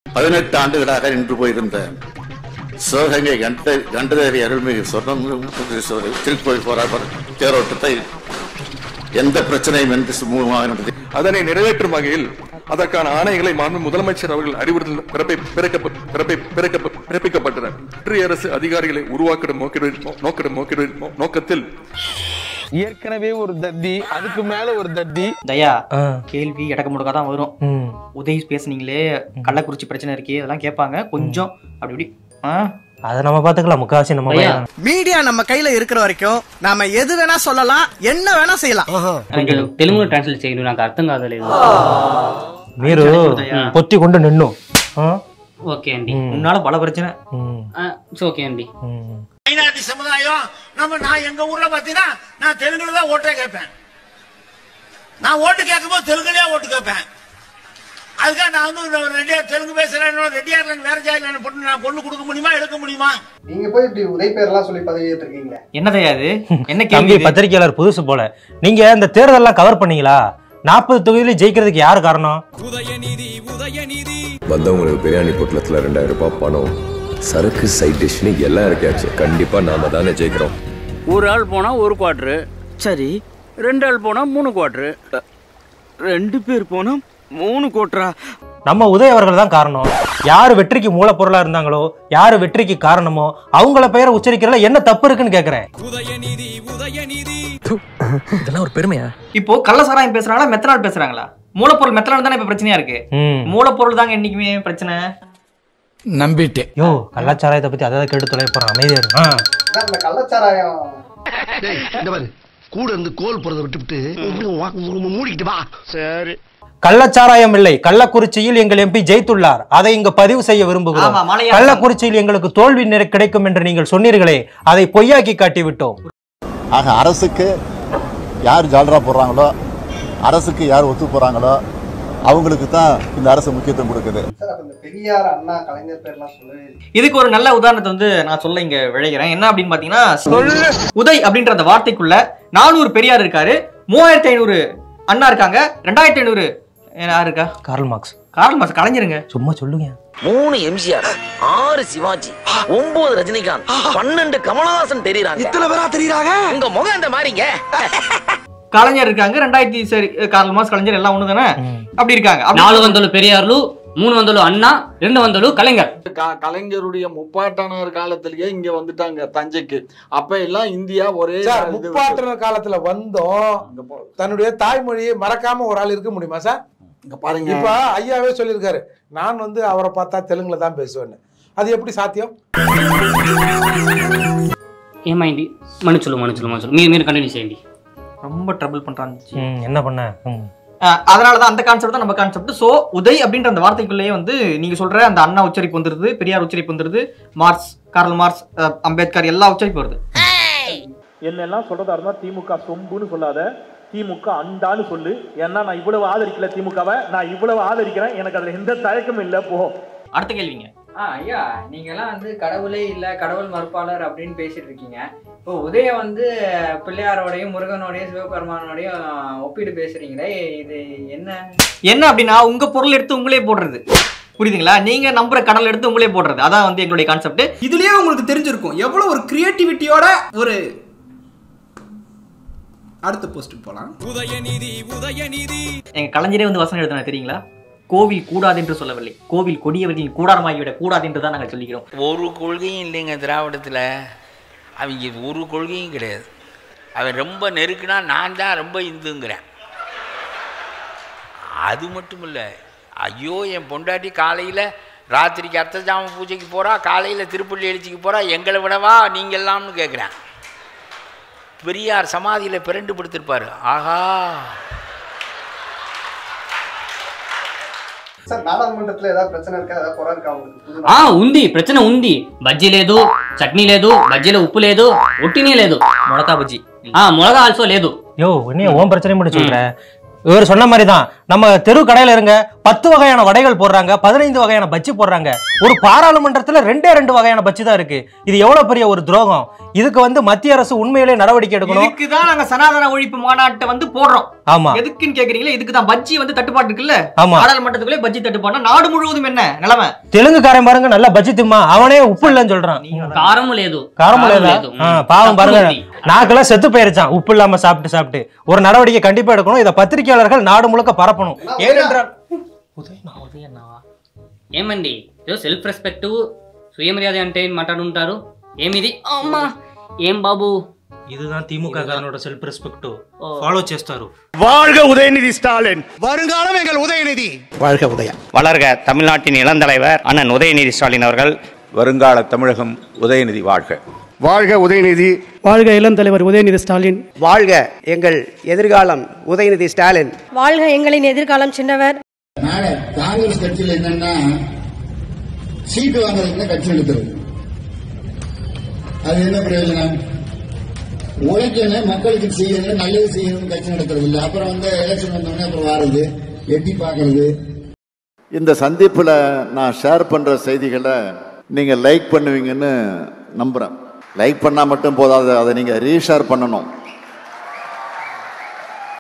பதினெட்டு ஆண்டுகளாக நின்று போயிருந்த சிவகங்கை கண்ட கண்டதேறி அருள்மிகு சொர்ணம் திருக்கோயில் போராட்ட தேரோட்டத்தை எந்த பிரச்சனையும் என்று சுமூகமாக நடத்தி அதனை நிறைவேற்றும் வகையில் அதற்கான ஆணைகளை மாண்பு முதலமைச்சர் அவர்கள் அறிவுறுத்தல் பிறப்பை பிறக்க- பிறப்பை பிறக்க- பிறப்பிக்கப்பட்டன ஒன்றிய அரசு அதிகாரிகளை உருவாக்கிடும் நோக்கிட- நோக்கிடும் நோக்கிட- நோக்கத்தில் ஏற்கனவே ஒரு தத்தி அதுக்கு மேல ஒரு தத்தி தயா ஆ, கேள்வி இடக்க முடக்கா தான் வரும் ம். உதய் பேசுனீங்களே கள்ளக்குறிச்சி பிரச்சனை இருக்கே அதெல்லாம் கேட்பாங்க கொஞ்சம் அப்படி இப்படி ஆ அதை நம்ம பாத்துக்கலாம் முக்காவாசி நம்ம ஐயா. பையன். மீடியா நம்ம கையில இருக்கிற வரைக்கும் நாம எது வேணா சொல்லலாம் என்ன வேணா செய்யலாம் எனக்கு தெலுங்கு டிரான்ஸ்லேட் செய்யணும் నాకు అర్థం కాదలేదు మీరు పొత్తి కొండ నిన్ను ఆ? ఓకే అండి முன்னால பல பிரச்சனை ம், ఇట్స్ ఓకే అండి ம். மைனாரிட்டி சமுதாயம் நம்ம நான் எங்க ஊர்ல பாத்தீங்கன்னா நான் தெலுங்குல தான் ஓட்டே கேட்பேன் நான் ஓட்டு கேட்கும்போது தெலுங்குலயே ஓட்டு கேட்பேன் அதுக்காக நான் வந்து ஒரு ரெட்டியார் தெலுங்கு பேசுறேன் ரெட்டியார்ல வேற ஜாதியில பொண்ணு நான் பொண்ணு கொடுக்க முடியுமா எடுக்க முடியுமா நீங்க போய் இப்படி உதய் பேர்லாம் சொல்லி பதவி ஏற்றிருக்கீங்க என்ன தயா இது என்ன தம்பி கேள்வி இது? பத்திரிகையாளர் புதுசு போல நீங்க இந்த தேர்தல்லாம் கவர் பண்ணீங்களா நாற்பது தொகுதியில ஜெயிக்கிறதுக்கு யாரு காரணம் வந்தவங்களுக்கு பிரியாணி பொட்டலத்துல ரெண்டாயிரம் ரூபாய் பணம் சரக்கு சைட் டிஷ்னு எல்லாம் இருக்காச்சு கண்டிப்பா நாம தானே ஜெயிக்கிறோம் ஒரு ஆள் போனா ஒரு குவாட்ரு சரி ரெண்டு ஆள் போனா மூணு குவாட்ரு ரெண்டு பேர் போனா மூணு கோட்டரா நம்ம உதய அவர்கள் தான் காரணம் யாரு வெற்றிக்கு மூலப்பொருளா இருந்தாங்களோ யாரு வெற்றிக்கு காரணமோ அவங்கள பெயரை உச்சரிக்கிறதுல என்ன தப்பு இருக்குன்னு கேக்குறேன் இதெல்லாம் ஒரு பெருமையா இப்போ கள்ள சாராயம் பேசுறாங்களா மெத்தனால் பேசுறாங்களா மூலப்பொருள் மெத்தனால் தானே இப்ப பிரச்சனையா இருக்கு ம். மூலப்பொருள் தாங்க என்னைக்குமே பிரச்சனை நம்பிட்டேன் யோ கள்ளச்சாராயத்தை பத்தி அதாவது கேட்டு தொலை போறேன் அமைதியா இரு. ஆ. இந்த கள்ளச்சாராயம் இந்த மாதிரி கூட இருந்து கோல் போறதை விட்டுவிட்டு மூடிக்கிட்டு வா சரி கள்ளச்சாராயம் இல்லை கள்ளக்குறிச்சியில் எங்கள் எம்பி ஜெயித்துள்ளார் அதை இங்கு பதிவு செய்ய விரும்புகிறோம் ஆமா, மலையாளம். கள்ளக்குறிச்சியில் எங்களுக்கு தோல்வி நிறை- கிடைக்கும் என்று நீங்கள் சொன்னீர்களே அதை பொய்யாக்கி காட்டி விட்டோம் ஆக அரசுக்கு யார் ஜால்ரா போடுறாங்களோ அரசுக்கு யார் ஒத்து போறாங்களோ அவங்களுக்கு தான் இந்த அரசு முக்கியத்துவம் கொடுக்குது சார் அப்ப இந்த பெரியார் அண்ணா கலைஞர் பேர்லாம் சொல்லவே இல்லை. இதுக்கு ஒரு நல்ல உதாரணத்தை வந்து நான் சொல்ல இங்க விளைகிறேன் என்ன அப்படின்னு பாத்தீங்கன்னா உதய் அப்படின்ற அந்த வார்த்தைக்குள்ள நானூறு பெரியார் இருக்காரு மூவாயிரத்தி ஐநூறு அண்ணா இருக்காங்க ரெண்டாயிரத்தி ஐநூறு யார் இருக்கா கார்ல் மார்க்ஸ் கார்ல் மாஸ் கலைஞருங்க சும்மா சொல்லுங்க மூணு எம்ஜிஆர் ஆறு சிவாஜி ஒன்பது ரஜினிகாந்த் பன்னெண்டு கமலஹாசன் தெரியுறாங்க இத்தனை பேரா தெரியுறாங்க உங்க முகம் இந்த மாதிரிங்க கலைஞர் இருக்காங்க ரெண்டாயிரத்தி சரி கார்ல் மாஸ் கலைஞர் எல்லாம் ஒண்ணு தானே அப்படி இருக்காங்க அப்படி- నాలుగు వందలు పెరియార్లు మూడు వందలు అన్న రెండు వందలు కళింగర్ கலைஞருடைய முப்பாட்டனர் காலத்திலேயே இங்க வந்துட்டாங்க தஞ்சைக்கு அப்ப எல்லாம் இந்தியா ஒரே சார் இது முப்பாட்டனர் காலத்துல வந்தோம் இங்க போ- தன்னுடைய தாய்மொழியை மறக்காம ஒரு ஆள் இருக்க முடியுமா சார் இங்க பாருங்க இப்ப ஐயாவே சொல்லியிருக்காரு நான் வந்து அவரை பார்த்தா தெலுங்குல தான் பேசுவேன்னு அது எப்படி சாத்தியம் ఏమైంది మనుషులు మనుషులు మనుషులు మీరు మీరు కంటిన్యూ చేయండి ரொம்ப ட்ரபிள் பண்றாங்க ம், என்ன பண்ண ம். அஹ் அதனாலதான் அந்த கான்செப்ட் தான் நம்ம கான்செப்ட் சோ உதய் அப்படின்ற அந்த வார்த்தைக்குள்ளேயே வந்து நீங்க சொல்ற அந்த அண்ணா உச்சரிப்பு வந்துருது பெரியார் உச்சரிப்பு வந்துருது மார்க்ஸ் கார்ல் மார்க்ஸ் அஹ் அம்பேத்கர் எல்லா உச்சரிப்பு வருது என்னெல்லாம் சொல்றதா இருந்தா திமுக சொம்புன்னு சொல்லாத திமுக அண்டான்னு சொல்லு ஏன்னா நான் இவ்வளவு ஆதரிக்கல திமுகவை நான் இவ்வளவு ஆதரிக்கிறேன் எனக்கு அதுல எந்த தயக்கமும் இல்ல போ அடுத்த கேள்விங்க ஆ ஐயா நீங்கெல்லாம் வந்து கடவுளே இல்ல கடவுள் மறுப்பாளர் அப்படின்னு பேசிட்டு இருக்கீங்க இப்போ உதய வந்து பிள்ளையாரோடையும் முருகனோடையும் சிவபெருமானோடையும் ஒப்பிட்டு பேசுறீங்களே இது என்ன என்ன அப்படின்னா உங்க பொருள் எடுத்து உங்களே போடுறது புரியுதுங்களா நீங்க நம்புற கடல் எடுத்து உங்களே போடுறது அதான் வந்து எங்களுடைய கான்செப்ட் இதுலயே உங்களுக்கு தெரிஞ்சிருக்கும் எவ்வளவு ஒரு கிரியேட்டிவிட்டியோட ஒரு அடுத்த போஸ்ட் போலாம் எங்க கலைஞரே வந்து வசனம் எழுதுனா தெரியுங்களா கோவில் கூடாது என்று சொல்லவில்லை கோவில் கொடியவர்களின் கூடாரமாகிவிட கூடாது என்று தான் நாங்கள் சொல்லிக்கிறோம் ஒரு கொள்கையும் இல்லைங்க திராவிடத்தில் அவங்க ஒரு கொள்கையும் கிடையாது அவன் ரொம்ப நெருக்குனா நான் தான் ரொம்ப இந்துங்கிறேன் அது மட்டும் இல்லை ஐயோ என் பொண்டாட்டி காலையில் ராத்திரிக்கு அர்த்தஜாம பூஜைக்கு போகிறா காலையில் திருப்பள்ளி எழுச்சிக்கு போகிறா எங்களை விடவா நீங்கள்லாம்னு கேட்குறேன் பெரியார் சமாதியில் பிறண்டு படுத்திருப்பாரு ஆஹா சார் நாடாளுமன்றத்துல ஏதாவது பிரச்சனை இருக்கா ஏதாவது குறை இருக்கா உங்களுக்கு ఆ ఉంది ప్రచన ఉంది బజ్జీ లేదు చట్నీ లేదు బజ్జీలో ఉప్పు లేదు ఒట్టినే లేదు மிளகா பஜ்ஜி ఆ ములగ ఆల్సో లేదు யோ என்ன உன் பிரச்சனை மட்டும் சொல்ற இவர் சொன்ன மாதிரி தான் நம்ம தெரு கடையில இருங்க பத்து வகையான வடைகள் போடுறாங்க பதினைந்து வகையான பஜ்ஜி போடுறாங்க ஒரு பாராளுமன்றத்துல ரெண்டே ரெண்டு வகையான பஜ்ஜி தான் இருக்கு இது எவ்வளவு பெரிய ஒரு துரோகம் இதுக்கு வந்து மத்திய அரசு உண்மையிலே நடவடிக்கை எடுக்கணும் இதுக்கு தான் நாங்க சனாதன ஒழிப்பு மாநாட்டை வந்து போடுறோம் ஆமா எதுக்குன்னு கேக்குறீங்களா இதுக்கு தான் பஜ்ஜி வந்து தட்டுப்பாடு இருக்குல்ல ஆமா. நாடாளுமன்றத்துக்குள்ளே பஜ்ஜி தட்டுப்பாடு நாடு முழுவதும் என்ன நிலைமை தெலுங்குக்காரன் பாருங்க நல்லா பஜ்ஜி திம்மா அவனே உப்பு இல்லைன்னு சொல்றான் కారము లేదు காரமும் కారం இல்ல లేదు. பாவம் பாருங்க తక్కువ ఉంది. நாக்கெல்லாம் செத்து போயிருச்சான் உப்பு இல்லாம சாப்பிட்டு சாப்பிட்டு ஒரு நடவடிக்கை கண்டிப்பா எடுக்கணும் இதை பத்திரிகையாளர்கள் நாடு முழுக்க பரப்பணும் ஏனென்றால் ఏమండి ఏదో సెల్ఫ్ రెస్పెక్ట్ సుయమర్యాద అంటే మాట్లాడుంటారు ఏమిది అమ్మా ఏం బాబు இதுதான் திமுக காரனோட செல்ஃப் ரெஸ்பெக்ட் ஃபாலோ చేస్తారు வாழ்க உதயநிதி ஸ்டாலின் வருங்காலம் எங்கள் உதயநிதி வாழ்க உதயா வளர்க தமிழ்நாட்டின் இளந்தலைவர் அண்ணன் உதயநிதி ஸ்டாலின் அவர்கள் வருங்கால தமிழகம் உதயநிதி வாழ்க வாழ்க உதயநிதி வாழ்க இளம் தலைவர் உதயநிதி ஸ்டாலின் வாழ்க எங்கள் எதிர்காலம் உதயநிதி ஸ்டாலின் வாழ்க எங்களின் எதிர்காலம் சின்னவர் காங்கிரஸ் கட்சியில் என்னன்னா சீட்டு வாங்குறதுக்கு கட்சி எடுக்கிறது அது என்ன பிரயோஜனம் உழைக்கணும் மக்களுக்கு செய்யணும் நல்லது செய்யணும் கட்சி நடத்துறது இல்லை அப்புறம் வந்து எலெக்ஷன் வந்தோடனே அப்புறம் வாருது எட்டி பார்க்கறது இந்த சந்திப்பில் நான் ஷேர் பண்ணுற செய்திகளை நீங்கள் லைக் பண்ணுவீங்கன்னு நம்புகிறேன் லைக் பண்ணால் மட்டும் போதாது அதை நீங்கள் ரீஷேர் பண்ணணும்